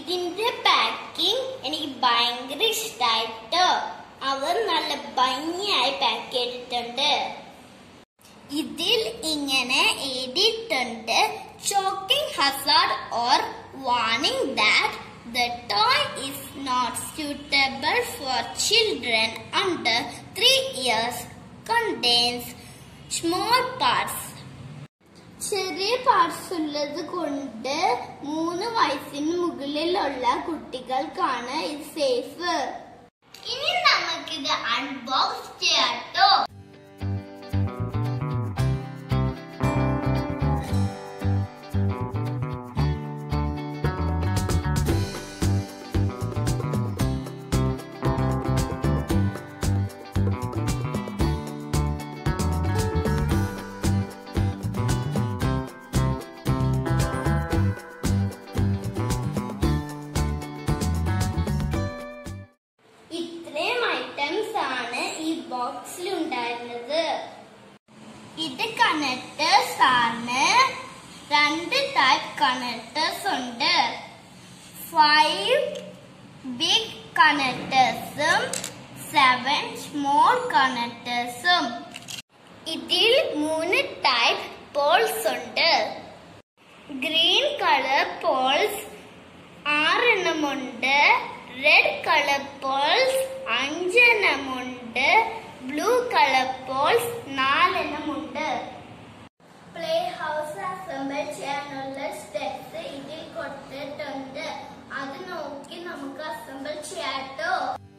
ഇതിന്റെ പാക്കിംഗ് എനിക്ക് ഭയങ്കര ഇഷ്ടായിട്ടോ അവർ നല്ല ഭംഗിയായി പാക്ക് ചെയ്തിട്ടുണ്ട് ഇതിൽ ഇങ്ങനെ എഴുതിയിട്ടുണ്ട് choking hazard or warning that the toy is not suitable for children under three years contains small parts ചെറിയ പാർട്സ് ഉള്ളത് കൊണ്ട് മൂന്ന് വയസ്സിന് മുകളിലുള്ള കുട്ടികൾക്കാണ് ഇത് സേഫ് ഇനി നമുക്കിത് അൺബോക്സ് ചെയ്യാട്ടോ ഇത്രയും ഐറ്റംസ് ആണ് ഈ ബോക്സിൽ ഉണ്ടായിരുന്നത് ഇത് കണക്ടേഴ്സ് ആണ് രണ്ട് ടൈപ്പ് കണക്ടേഴ്സ് ഉണ്ട് ഫൈവ് ബിഗ് കണക്ടേഴ്സും സെവൻ സ്മോൾ കണക്ടേഴ്സും ഇതിൽ മൂന്ന് ടൈപ്പ് പോൾസ് ഉണ്ട് ഗ്രീൻ കളർ പോൾസ് ആറെണ്ണമുണ്ട് റെഡ് കളർ പോൾസ് അഞ്ചെണ്ണമുണ്ട് ബ്ലൂ കളർ പോൾസ് നാലെണ്ണമുണ്ട് പ്ലേ ഹൗസ് അസംബിൾ ചെയ്യാനുള്ള സ്റ്റെപ്സ് ഇതിൽ കൊടുത്തിട്ടുണ്ട് അത് നോക്കി നമുക്ക് അസംബിൾ ചെയ്യാട്ടോ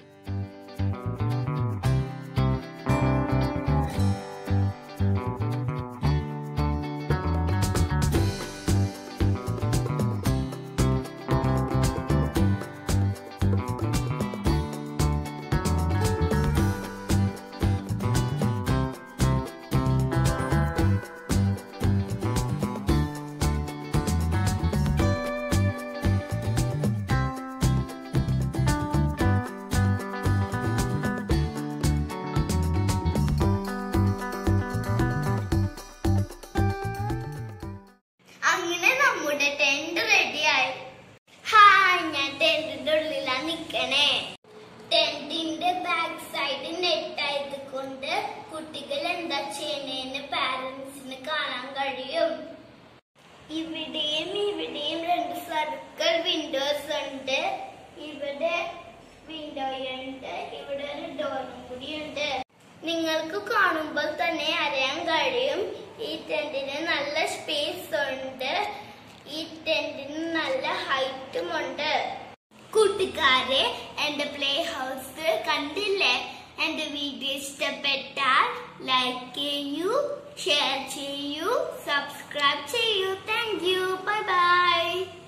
അങ്ങനെ നമ്മുടെ ടെന്റ് റെഡിയായി ഹായ് ഞാൻ ടെന്റിന്റെ ഉള്ളിലാ നിക്കണേ ടെന്റിന്റെ ബാക്ക് സൈഡ് നെറ്റ് ആയത് കൊണ്ട് കുട്ടികൾ എന്താ ചെയ്യണേന്ന് പാരന്റ്സിന് കാണാൻ കഴിയും ഇവിടെയും ഇവിടെയും രണ്ട് സർക്കിൾ വിൻഡോസ് ഉണ്ട് ഇവിടെ വിൻഡോ ഉണ്ട് ഇവിടെ ഒരു ഡോറും കൂടി ഉണ്ട് നിങ്ങൾക്ക് കാണുമ്പോൾ തന്നെ അറിയാൻ കഴിയും ഈ ടെന്റിന് നല്ല സ്പേസ് ഉണ്ട് ഈ ടെന്റിന് നല്ല ഹൈറ്റും ഉണ്ട് കൂട്ടുകാരെ എന്റെ പ്ലേ ഹൗസ് കണ്ടില്ലേ എന്റെ വീഡിയോ ഇഷ്ടപ്പെട്ടാൽ ലൈക്ക് ചെയ്യൂ ഷെയർ ചെയ്യൂ സബ്സ്ക്രൈബ് ചെയ്യൂ താങ്ക് യു ബൈ ബൈ